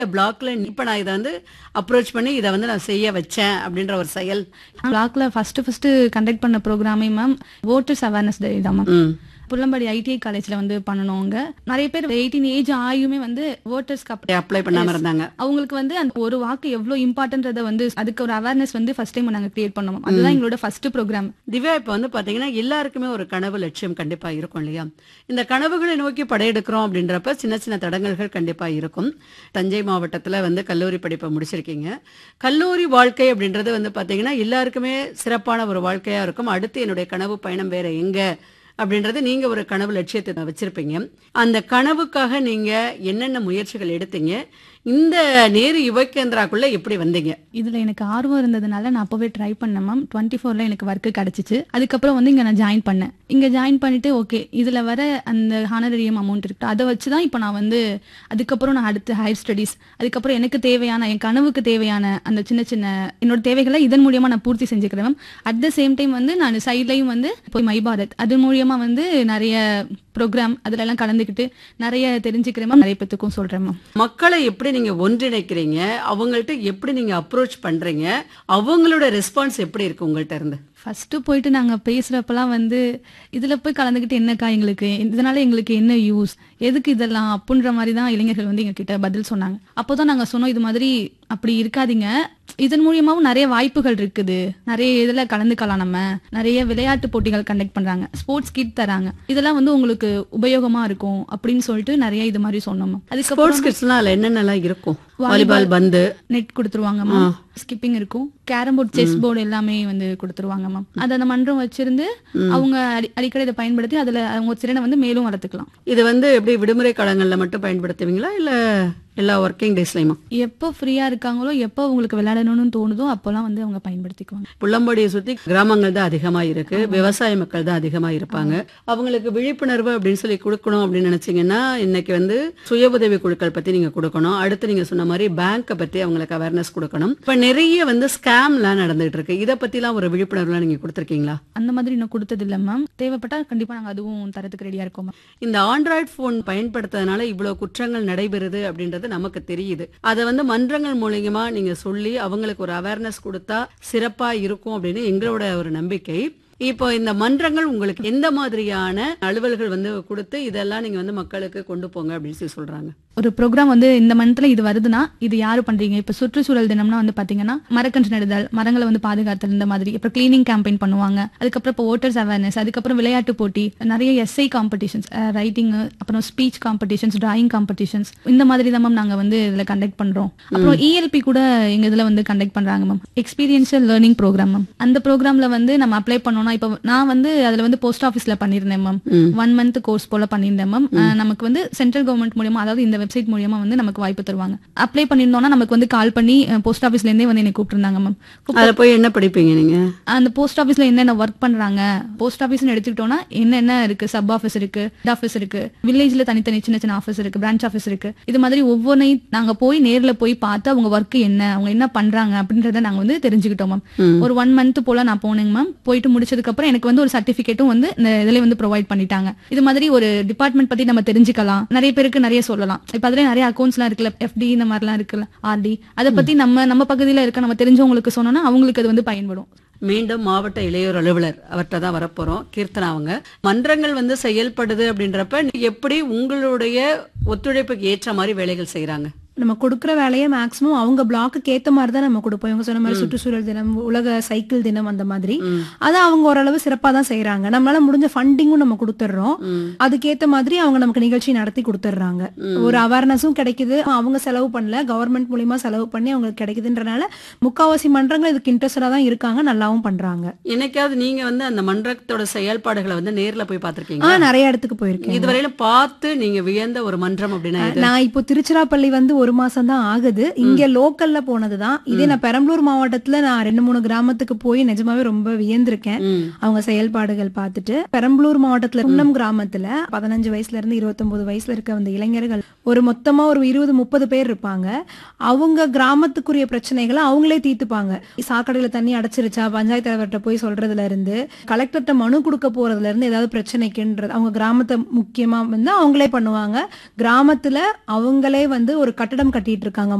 பிளாக்ல இப்ப நான் இதை வந்து அப்ரோச் பண்ணி இதை வந்து நான் செய்ய வச்சேன் அப்படின்ற ஒரு செயல் பிளாக்ல ஃபர்ஸ்ட் ஃபர்ஸ்ட் கண்டக்ட் பண்ண ப்ரோக்ராமே மேம் ஓட்டர்ஸ் அவேர்னஸ் டே தான் மேம் ம். புள்ளம்பாடி ஐடிஐ காலேஜ்ல வந்து பண்ணணுங்க நிறைய பேர் எயிட்டீன் ஏஜ் ஆயுமே வந்து ஓட்டர்ஸ்க்கு அப் அப்ளை பண்ணாம இருந்தாங்க அவங்களுக்கு வந்து அந்த ஒரு வாக்கு எவ்வளவு இம்பார்ட்டன்றத வந்து அதுக்கு ஒரு அவேர்னஸ் வந்து ஃபர்ஸ்ட் டைம் நாங்க கிரியேட் பண்ணோம் ma'am. அதுதான் எங்களோட ஃபர்ஸ்ட் ப்ரோக்ராம் திவ்யா இப்ப வந்து பாத்தீங்கன்னா எல்லாருக்குமே ஒரு கனவு லட்சியம் கண்டிப்பா இருக்கும் இல்லையா இந்த கனவுகளை நோக்கி படையெடுக்கிறோம் அப்படின்றப்ப சின்ன சின்ன தடங்கல்கள் கண்டிப்பா இருக்கும் தஞ்சை மாவட்டத்துல வந்து கல்லூரி படிப்பை முடிச்சிருக்கீங்க கல்லூரி வாழ்க்கை அப்படின்றது வந்து பாத்தீங்கன்னா எல்லாருக்குமே சிறப்பான ஒரு வாழ்க்கையா இருக்கும் அடுத்து என்னுடைய கனவு பயணம் வேற எங்க அப்படின்றது நீங்க ஒரு கனவு லட்சியத்தை வச்சிருப்பீங்க அந்த கனவுக்காக நீங்க என்னென்ன முயற்சிகள் எடுத்தீங்க இந்த நேரு யுவகேந்திராக்குள்ள எப்படி வந்தீங்க இதுல எனக்கு ஆர்வம் இருந்ததுனால நான் அப்பவே ட்ரை பண்ணேன் மேம் டுவெண்ட்டி ஃபோர்ல எனக்கு ஒர்க் கிடைச்சிச்சு அதுக்கப்புறம் வந்து இங்க நான் ஜாயின் பண்ணேன் இங்க ஜாயின் பண்ணிட்டு ஓகே இதுல வர அந்த ஹானரரியம் அமௌண்ட் இருக்கு அதை வச்சு தான் இப்போ நான் வந்து அதுக்கப்புறம் நான் அடுத்து ஹையர் ஸ்டடீஸ் அதுக்கப்புறம் எனக்கு தேவையான என் கனவுக்கு தேவையான அந்த சின்ன சின்ன என்னோட தேவைகளை இதன் மூலியமா நான் பூர்த்தி செஞ்சுக்கிறேன் ma'am at the same time வந்து நான் சைட்லையும் வந்து போய் மை பாரத் அது மூலியமா வந்து நிறைய ப்ரோக்ராம் அதுல எல்லாம் கலந்துக்கிட்டு நிறைய தெரிஞ்சுக்கிறேன் மேம் நிறைய பேத்துக்கும் சொல்றேன் மேம் மக்களை எப்படி நீங்க ஒன்றிணைக்கிறீங்க அவங்கள்ட்ட எப்படி நீங்க அப்ரோச் பண்றீங்க அவங்களோட ரெஸ்பான்ஸ் எப்படி இருக்கு உங்கள்ட்ட இருந்து ஃபர்ஸ்ட் போயிட்டு நாங்க பேசுறப்பலாம் வந்து இதுல போய் கலந்துக்கிட்டு என்னக்கா எங்களுக்கு இதனால எங்களுக்கு என்ன யூஸ் எதுக்கு இதெல்லாம் அப்படின்ற மாதிரி தான் இளைஞர்கள் வந்து எங்க கிட்ட பதில் சொன்னாங்க அப்போதான் நாங்க சொன்னோம் இது மாதிரி அப்படி இருக்காதீங்க இதன் மூலியமாவும் நிறைய வாய்ப்புகள் இருக்குது நிறைய இதுல கலந்துக்கலாம் நம்ம நிறைய விளையாட்டு போட்டிகள் கண்டக்ட் பண்றாங்க ஸ்போர்ட்ஸ் கிட் தராங்க இதெல்லாம் வந்து உங்களுக்கு உபயோகமா இருக்கும் அப்படின்னு சொல்லிட்டு நிறைய இது மாதிரி சொன்னோம் அதுக்கப்புறம் ஸ்போர்ட்ஸ் கிட்ஸ்லாம் அதுல என்னென்னலாம் இருக்கும் வாலிபால் பந்து நெட் கொடுத்துருவாங்க மேம் ஸ்கிப்பிங் இருக்கும் கேரம் போர்டு செஸ் போர்டு எல்லாமே வந்து கொடுத்துருவாங்க மேம் அது அந்த மன்றம் வச்சிருந்து அவங்க அடி- அடிக்கடி இதை பயன்படுத்தி அதுல அவங்க திறனை வந்து மேலும் வளர்த்துக்கலாம் இது வந்து எப்படி விடுமுறை காலங்கள்ல மட்டும் பயன்படுத்துவீங்களா இல்ல எல்லா ஒர்க்கிங் டேஸ்லயுமா எப்போ ஃப்ரீயா இருக்காங்களோ எப்போ அவங்களுக்கு விளையாடணும்னு தோணுதோ அப்போலாம் வந்து அவங்க பயன்படுத்திக்குவாங்க புள்ளம்பாடியை சுத்தி கிராமங்கள் தான் அதிகமா இருக்கு விவசாய மக்கள் தான் அதிகமா இருப்பாங்க அவங்களுக்கு விழிப்புணர்வு அப்படின்னு சொல்லி கொடுக்கணும் அப்படின்னு நினைச்சீங்கன்னா இன்னைக்கு வந்து சுய உதவி குழுக்கள் பத்தி நீங்க கொடுக்கணும் அடுத்து நீங்க சொன்ன மாதிரி பேங்கை பத்தி அவங்களுக்கு அவேர்னஸ் கொடுக்கணும் இப்ப நிறைய வந்து ஸ்கேம்லாம் நடந்துட்டு இருக்கு இத பத்திலாம் ஒரு விழிப்புணர்வுலாம் நீங்க கொடுத்துருக்கீங்களா அந்த மாதிரி இன்னும் கொடுத்தது இல்ல மேம் தேவைப்பட்டா கண்டிப்பா நாங்க அதுவும் தரத்துக்கு ரெடியா இருக்கோம் மேம் இந்த ஆண்ட்ராய்டு போன் பயன்படுத்துறதுனால இவ்வளவு குற்றங்கள் நடைபெறுது அப்படின்றது நமக்கு தெரியுது அதை வந்து மன்றங்கள் மூலியமா நீங்க சொல்லி அவங்களுக்கு ஒரு அவேர்னஸ் கொடுத்தா சிறப்பா இருக்கும் அப்படின்னு எங்களோட ஒரு நம்பிக்கை இப்போ இந்த மன்றங்கள் உங்களுக்கு எந்த மாதிரியான அலுவல்கள் வந்து கொடுத்து இதெல்லாம் நீங்க வந்து மக்களுக்கு கொண்டு போங்க அப்படின்னு சொல்லி சொல்றாங்க ஒரு ப்ரோக்ராம் வந்து இந்த மந்த்ல இது வருதுன்னா இது யாரு பண்றீங்க இப்ப சுற்றுச்சூழல் தினம்னா வந்து பாத்தீங்கன்னா மரக்கன்று நடுதல் மரங்களை வந்து பாதுகாத்தல் இந்த மாதிரி அப்புறம் கிளீனிங் கேம்பெயின் பண்ணுவாங்க அதுக்கப்புறம் இப்போ ஓட்டர்ஸ் அவேர்னஸ் அதுக்கப்புறம் விளையாட்டு போட்டி நிறைய எஸ்ஐ காம்படிஷன்ஸ் ரைட்டிங் அப்புறம் ஸ்பீச் காம்படிஷன்ஸ் டிராயிங் காம்படிஷன்ஸ் இந்த மாதிரி தான் மேம் நாங்க வந்து இதுல கண்டக்ட் பண்றோம் அப்புறம் இஎல்பி கூட எங்க இதுல வந்து கண்டக்ட் பண்றாங்க ma'am experiential learning program ma'am அந்த ப்ரோக்ராம்ல வந்து நம்ம அப்ளை பண்ணோம்னா இப்போ நான் வந்து அதுல வந்து போஸ்ட் ஆஃபீஸ்ல பண்ணியிருந்தேன் மேம் ஒன் மந்த் கோர்ஸ் போல பண்ணியிருந்தேன் மேம் நமக்கு வந்து சென்ட்ரல் கவர்மெண்ட் மூலியமா அதாவது இந்த வெப்சைட் மூலியமா வந்து நமக்கு வாய்ப்பு தருவாங்க அப்ளை பண்ணியிருந்தோம்னா நமக்கு வந்து கால் பண்ணி போஸ்ட் ஆஃபீஸ்ல இருந்தே வந்து என்னை கூப்பிட்டுருந்தாங்க மேம் அதுல போய் என்ன படிப்பீங்க நீங்க அந்த போஸ்ட் ஆஃபீஸ்ல என்னென்ன ஒர்க் பண்றாங்க போஸ்ட் ஆஃபீஸ்னு எடுத்துக்கிட்டோம்னா என்னென்ன இருக்கு சப் ஆஃபீஸ் இருக்கு ஹெட் ஆஃபீஸ் இருக்கு வில்லேஜ்ல தனித்தனி சின்ன சின்ன ஆஃபீஸ் இருக்கு பிரான்ச் ஆஃபீஸ் இருக்கு இது மாதிரி ஒவ்வொன்றையும் நாங்க போய் நேர்ல போய் பார்த்து அவங்க ஒர்க் என்ன அவங்க என்ன பண்றாங்க அப்படின்றத நாங்க வந்து தெரிஞ்சுக்கிட்டோம் மேம் ஒரு ஒன் மந்த் போல நான் போனேங்க மேம் போயிட்டு முடிச்சதுக்கு அப்புறம் எனக்கு வந்து ஒரு சர்டிபிகேட்டும் வந்து இந்த இதுல வந்து ப்ரொவைட் பண்ணிட்டாங்க இது மாதிரி ஒரு டிபார்ட்மெண்ட் பத்தி நம்ம தெரிஞ்சுக்கலாம் நிறைய பேருக்கு நிறைய சொல்லலாம் இப்ப அதுல நிறைய அக்கௌண்ட்ஸ் எல்லாம் இருக்குல்ல எஃப்டி இந்த மாதிரிலாம் இருக்குல்ல ஆர்டி அதை பத்தி நம்ம நம்ம பகுதியில இருக்க நம்ம தெரிஞ்சவங்களுக்கு சொன்னோம்னா அவங்களுக்கு அது வந்து பயன்படும் மீண்டும் மாவட்ட இளையோர் அலுவலர் அவர்கிட்ட தான் வரப்போறோம் கீர்த்தனா அவங்க மன்றங்கள் வந்து செயல்படுது அப்படின்றப்ப நீங்க எப்படி உங்களுடைய ஒத்துழைப்புக்கு ஏற்ற மாதிரி வேலைகள் செய்யறாங்க நம்ம கொடுக்குற வேலையை மேக்ஸிமம் அவங்க பிளாக்கு ஏத்த மாதிரி தான் நம்ம கொடுப்போம் இவங்க சொன்ன மாதிரி சுற்றுச்சூழல் தினம் உலக சைக்கிள் தினம் அந்த மாதிரி அதை அவங்க ஓரளவு சிறப்பா தான் செய்யறாங்க நம்மளால முடிஞ்ச ஃபண்டிங்கும் நம்ம கொடுத்துட்றோம் அதுக்கேத்த மாதிரி அவங்க நமக்கு நிகழ்ச்சி நடத்தி கொடுத்துட்றாங்க ஒரு அவேர்னஸும் கிடைக்குது அவங்க செலவு பண்ணல கவர்மெண்ட் மூலியமா செலவு பண்ணி அவங்களுக்கு கிடைக்குதுன்றனால முக்காவாசி மன்றங்கள் இதுக்கு இன்ட்ரெஸ்டடா தான் இருக்காங்க நல்லாவும் பண்றாங்க என்னைக்காவது நீங்க வந்து அந்த மன்றத்தோட செயல்பாடுகளை வந்து நேர்ல போய் ஆ பார்த்திருக்கீங்க நிறைய இடத்துக்கு போயிருக்கேன் இதுவரையிலும் பார்த்து நீங்க வியந்த ஒரு மன்றம் அப்படின்னா இது நான் இப்போ திருச்சிராப்பள்ளி வந்து ஒரு மாசம் தான் ஆகுது இங்க லோக்கல்ல போனதுதான் இதே நான் பெரம்பலூர் மாவட்டத்துல நான் ரெண்டு மூணு கிராமத்துக்கு போய் நிஜமாவே ரொம்ப வியந்திருக்கேன் ம். அவங்க செயல்பாடுகள் பார்த்துட்டு பெரம்பலூர் மாவட்டத்துல குன்னம் கிராமத்துல பதினஞ்சு வயசுல இருந்து இருபத்தொன்பது வயசுல இருக்க அந்த இளைஞர்கள் ஒரு மொத்தமா ஒரு இருபது முப்பது பேர் இருப்பாங்க அவங்க கிராமத்துக்குரிய பிரச்சனைகளை அவங்களே தீர்த்துப்பாங்க சாக்கடையில தண்ணி அடைச்சிருச்சா பஞ்சாயத்து தலைவர்கிட்ட போய் சொல்றதுல இருந்து கலெக்டர்கிட்ட மனு கொடுக்க போறதுல இருந்து ஏதாவது பிரச்சனைக்குன்றது அவங்க கிராமத்தை முக்கியமா வந்து அவங்களே பண்ணுவாங்க கிராமத்துல அவங்களே வந்து ஒரு கட்டட கட்டடம் கட்டிட்டு இருக்காங்க